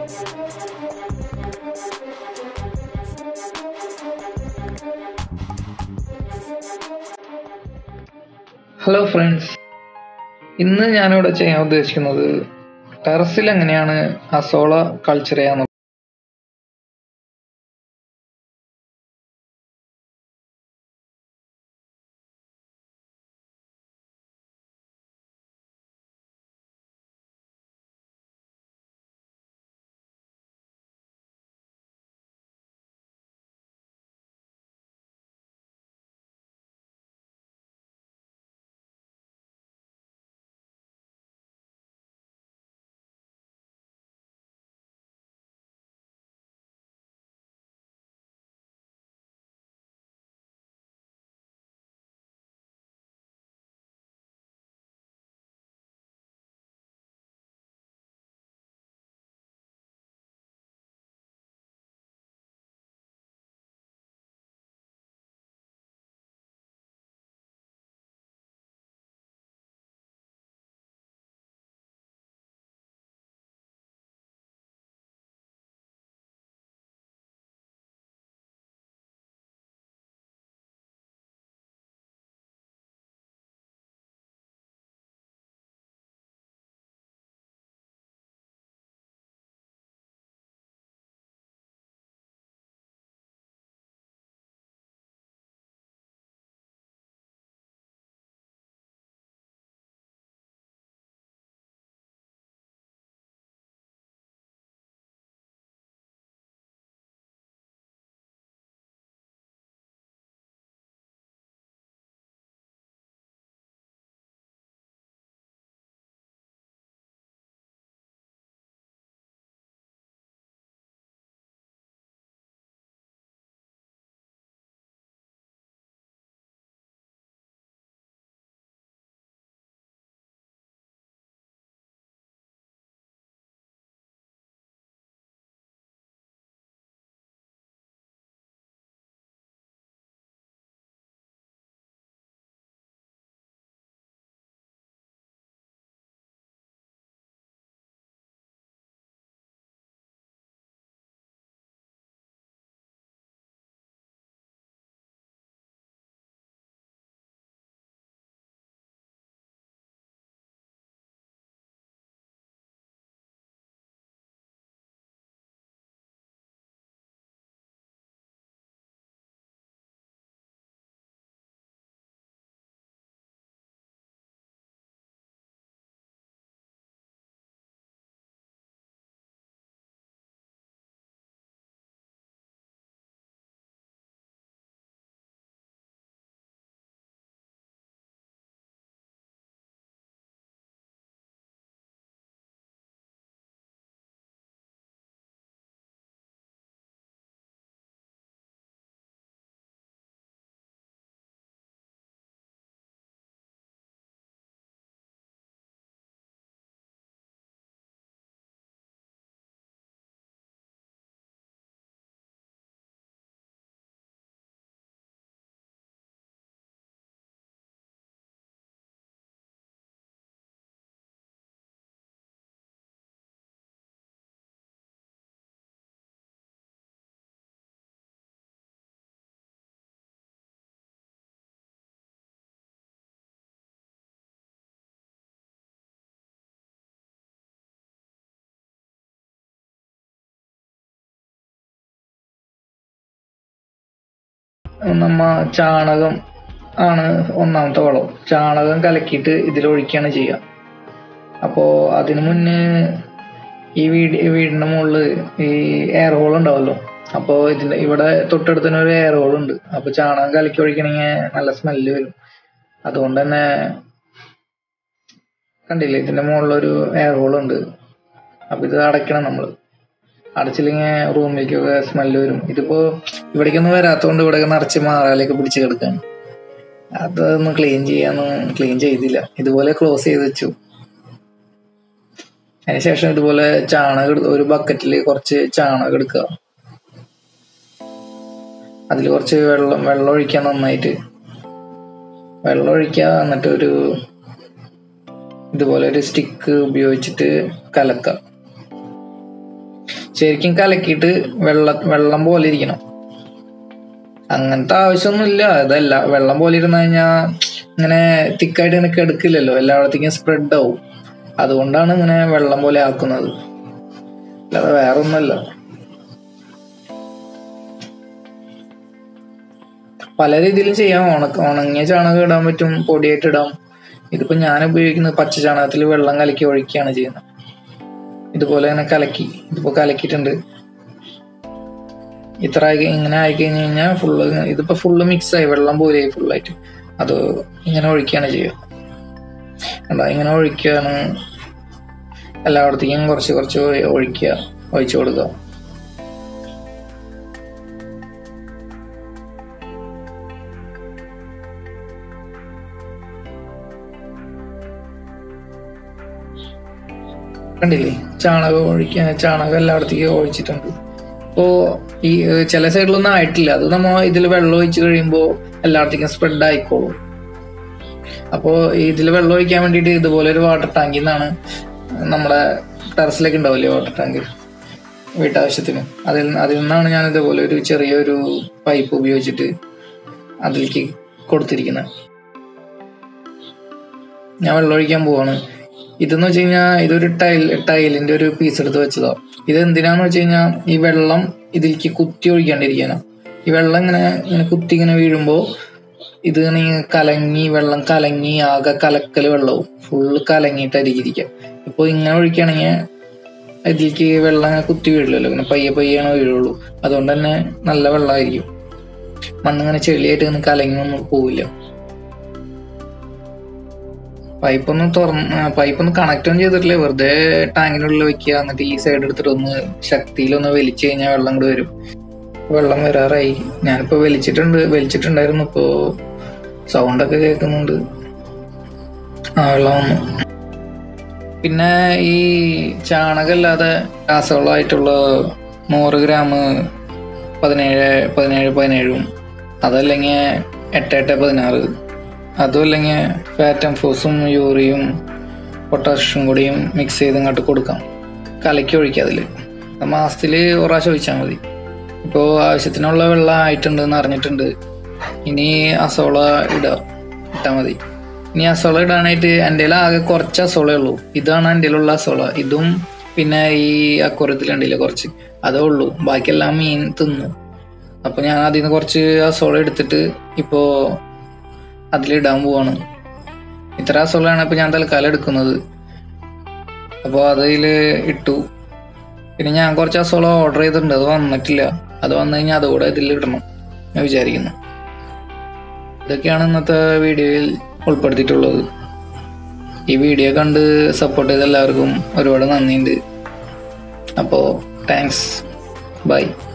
hello friends ഇന്ന് ഞാനിവിടെ ചെയ്യാൻ ഉദ്ദേശിക്കുന്നത് ടെറസിൽ എങ്ങനെയാണ് അസോള കൾച്ചർ ചെയ്യാൻ നമ്മ ചാണകം ആണ് ഒന്നാമത്തെ വളം ചാണകം കലക്കിയിട്ട് ഇതിലൊഴിക്കുകയാണ് ചെയ്യുക അപ്പോൾ അതിനു മുന്നേ ഈ വീട് ഈ വീടിന്റെ മുകളിൽ ഈ എയർ ഹോൾ ഉണ്ടാവല്ലോ അപ്പോൾ ഇതിന്റെ ഇവിടെ തൊട്ടടുത്ത് തന്നെ ഒരു എയർ ഹോൾ ഉണ്ട് അപ്പോൾ ചാണകം കലക്കി ഒഴിക്കണമെങ്കിൽ നല്ല സ്മെല്ല് വരും അതുകൊണ്ട് തന്നെ കണ്ടില്ലേ ഇതിന്റെ മുകളിലൊരു എയർ ഹോൾ ഉണ്ട് അപ്പൊ ഇത് അടയ്ക്കണം നമ്മൾ അടച്ചില്ലെങ്കിൽ റൂമിലേക്കൊക്കെ സ്മെല്ല് വരും ഇതിപ്പോ ഇവിടേക്കൊന്നും വരാത്തതുകൊണ്ട് ഇവിടെയൊക്കെ നിറച്ച് മാറാലേക്ക് പിടിച്ച് കിടക്കാണ് അതൊന്ന് ക്ലീൻ ചെയ്യാന്ന് ക്ലീൻ ചെയ്തില്ല ഇതുപോലെ ക്ലോസ് ചെയ്ത് വെച്ചു അതിനുശേഷം ഇതുപോലെ ചാണകം എടു- ഒരു ബക്കറ്റിൽ കുറച്ച് ചാണകം എടുക്കുക അതിൽ കുറച്ച് വെള്ളം വെള്ളം ഒഴിക്കുക നന്നായിട്ട് വെള്ളം ഒഴിക്കുക എന്നിട്ട് ഒരു ഇതുപോലെ ഒരു സ്റ്റിക്ക് ഉപയോഗിച്ചിട്ട് കലക്കുക ശരിക്കും കലക്കിയിട്ട് വെള്ള വെള്ളം പോലെ ഇരിക്കണം അങ്ങനത്തെ ആവശ്യമൊന്നുമില്ല അതല്ല വെള്ളം പോലെ ഇരുന്ന് കഴിഞ്ഞാൽ ഇങ്ങനെ തിക്കായിട്ട് ഇങ്ങനെ കിടക്കില്ലല്ലോ എല്ലായിടത്തേക്കും സ്പ്രെഡ് ആവും അതുകൊണ്ടാണ് ഇങ്ങനെ വെള്ളം പോലെ ആക്കുന്നത് അല്ലാതെ വേറെ ഒന്നുമല്ല പല രീതിയിലും ചെയ്യാം ഉണക്ക ഉണങ്ങിയ ചാണകം ഇടാൻ പറ്റും പൊടിയായിട്ട് ഇടാം ഇതിപ്പോ ഞാൻ ഉപയോഗിക്കുന്നത് പച്ച ചാണകത്തിൽ വെള്ളം കലക്കി ഒഴിക്കുകയാണ് ചെയ്യുന്നത് ഇതുപോലെ തന്നെ കലക്കി ഇതിപ്പോ കലക്കിയിട്ടുണ്ട് ഇത്ര ആയി ഇങ്ങനെ ആയി കഴിഞ്ഞ് കഴിഞ്ഞാൽ ഫുള്ള് ഇതിപ്പോ ഫുള്ള് മിക്സ് ആയി വെള്ളം പോലെയായി ഫുള്ളായിട്ട് അത് ഇങ്ങനെ ഒഴിക്കുകയാണ് ചെയ്യുക കണ്ടോ ഇങ്ങനെ ഒഴിക്കുകയാണ് എല്ലായിടത്തേക്കും കുറച്ച് കുറച്ച് ഒഴി- ഒഴിക്കുക ഒഴിച്ചു കൊടുക്കുക കണ്ടില്ലേ ചാണകം ഒഴിക്കാൻ ചാണകം എല്ലായിടത്തേക്കും ഒഴിച്ചിട്ടുണ്ട് ഇപ്പോ ഈ ഏഹ്, ചില സൈഡിലൊന്നും ആയിട്ടില്ല അത് നമ്മ ഇതിൽ വെള്ളം ഒഴിച്ച് കഴിയുമ്പോൾ എല്ലായിടത്തേക്കും സ്പ്രെഡ് ആയിക്കോളും അപ്പോ ഇതിൽ വെള്ളം ഒഴിക്കാൻ വേണ്ടിയിട്ട് ഇതുപോലെ ഒരു വാട്ടർ ടാങ്കിൽ നിന്നാണ് നമ്മുടെ ടെറസിലേക്ക് ഉണ്ടാവില്ലേ വാട്ടർ ടാങ്ക് വീട്ടാവശ്യത്തിന് അതിൽ അതിൽ നിന്നാണ് ഞാൻ ഇതുപോലെ ഒരു ചെറിയൊരു പൈപ്പ് ഉപയോഗിച്ചിട്ട് അതിലേക്ക് കൊടുത്തിരിക്കുന്നത് ഞാൻ വെള്ളം ഒഴിക്കാൻ പോവാണ് ഇതെന്ന് വെച്ച് കഴിഞ്ഞാൽ ഇതൊരു ടൈൽ ടൈലിന്റെ ഒരു പീസ് എടുത്ത് വെച്ചതാ ഇത് എന്തിനാന്ന് വെച്ച് കഴിഞ്ഞാൽ ഈ വെള്ളം ഇതിലേക്ക് കുത്തി ഒഴിക്കാണ്ടിരിക്കാനാ ഈ വെള്ളം ഇങ്ങനെ ഇങ്ങനെ കുത്തി ഇങ്ങനെ വീഴുമ്പോ ഇത് ഇങ്ങനെ കലങ്ങി വെള്ളം കലങ്ങി ആകെ കലക്കല് വെള്ളവും ഫുള്ള് കലങ്ങിയിട്ടായിരിക്കും ഇരിക്കുക ഇപ്പൊ ഇങ്ങനെ ഒഴിക്കുകയാണെങ്കിൽ ഇതിലേക്ക് വെള്ളം ഇങ്ങനെ കുത്തി വീഴില്ലല്ലോ ഇങ്ങനെ പയ്യെ പയ്യാണ് വീഴുള്ളൂ അതുകൊണ്ട് തന്നെ നല്ല വെള്ളമായിരിക്കും മണ്ണിങ്ങനെ ചെളിയായിട്ട് ഇങ്ങനെ കലങ്ങി ഒന്നും പോവില്ല പൈപ്പ് ഒന്ന് തുറന്ന് പൈപ്പ് ഒന്ന് കണക്ട് ഒന്നും ചെയ്തിട്ടില്ല വെറുതെ ടാങ്കിനുള്ളിൽ വെക്കുക എന്നിട്ട് ഈ സൈഡ് എടുത്തിട്ട് ഒന്ന് ശക്തിയിലൊന്ന് വലിച്ചു കഴിഞ്ഞാൽ വെള്ളം കൂടെ വരും വെള്ളം വരാറായി ഞാനിപ്പോ വലിച്ചിട്ടുണ്ട് വലിച്ചിട്ടുണ്ടായിരുന്നു ഇപ്പോ സൗണ്ട് ഒക്കെ കേൾക്കുന്നുണ്ട് ആ വെള്ളം വന്നു പിന്നെ ഈ ചാണകമല്ലാതെ രാസവളമായിട്ടുള്ള നൂറ് ഗ്രാം പതിനേഴ് പതിനേഴ് പതിനേഴും അതല്ലെങ്കിൽ എട്ട് എട്ട് പതിനാറ് അതും അല്ലെങ്കിൽ ഫാറ്റ് ഫോസും യൂറിയും പൊട്ടാഷ്യം കൂടിയും മിക്സ് ചെയ്ത് ഇങ്ങോട്ട് കൊടുക്കാം കലക്കി ഒഴിക്കുക അതിൽ മാസത്തിൽ ഒരു പ്രാവശ്യം ഒഴിച്ചാൽ മതി ഇപ്പോൾ ആവശ്യത്തിനുള്ള വെള്ളം ആയിട്ടുണ്ടെന്ന് അറിഞ്ഞിട്ടുണ്ട് ഇനി അസോള ഇടുക ഇട്ടാൽ മതി ഇനി അസോള ഇടാനായിട്ട് എൻ്റെ ആകെ കുറച്ച് അസോളേ ഉള്ളൂ ഇതാണ് എൻ്റെ ഉള്ള അസോള ഇതും പിന്നെ ഈ അക്കുറത്തിലുണ്ടല്ലേ കുറച്ച് അതേ ഉള്ളൂ ബാക്കിയെല്ലാം മീൻ തിന്നു അപ്പൊ ഞാൻ അതിൽ നിന്ന് കുറച്ച് അസോള എടുത്തിട്ട് ഇപ്പോ അതിലിടാൻ പോവാണ് ഇത്ര അസോളാണ് ഇപ്പൊ ഞാൻ തൽക്കാലം എടുക്കുന്നത് അപ്പോൾ അതിൽ ഇട്ടു പിന്നെ ഞാൻ കുറച്ച് അസോള ഓർഡർ ചെയ്തിട്ടുണ്ട് അത് വന്നിട്ടില്ല അത് വന്നു കഴിഞ്ഞാൽ അതുകൂടെ ഇതിൽ ഇടണം ഞാൻ വിചാരിക്കുന്നു ഇതൊക്കെയാണ് ഇന്നത്തെ വീഡിയോയിൽ ഉൾപ്പെടുത്തിയിട്ടുള്ളത് ഈ വീഡിയോ കണ്ട് സപ്പോർട്ട് ചെയ്ത എല്ലാവർക്കും ഒരുപാട് നന്ദിയുണ്ട് അപ്പോൾ താങ്ക്സ് ബൈ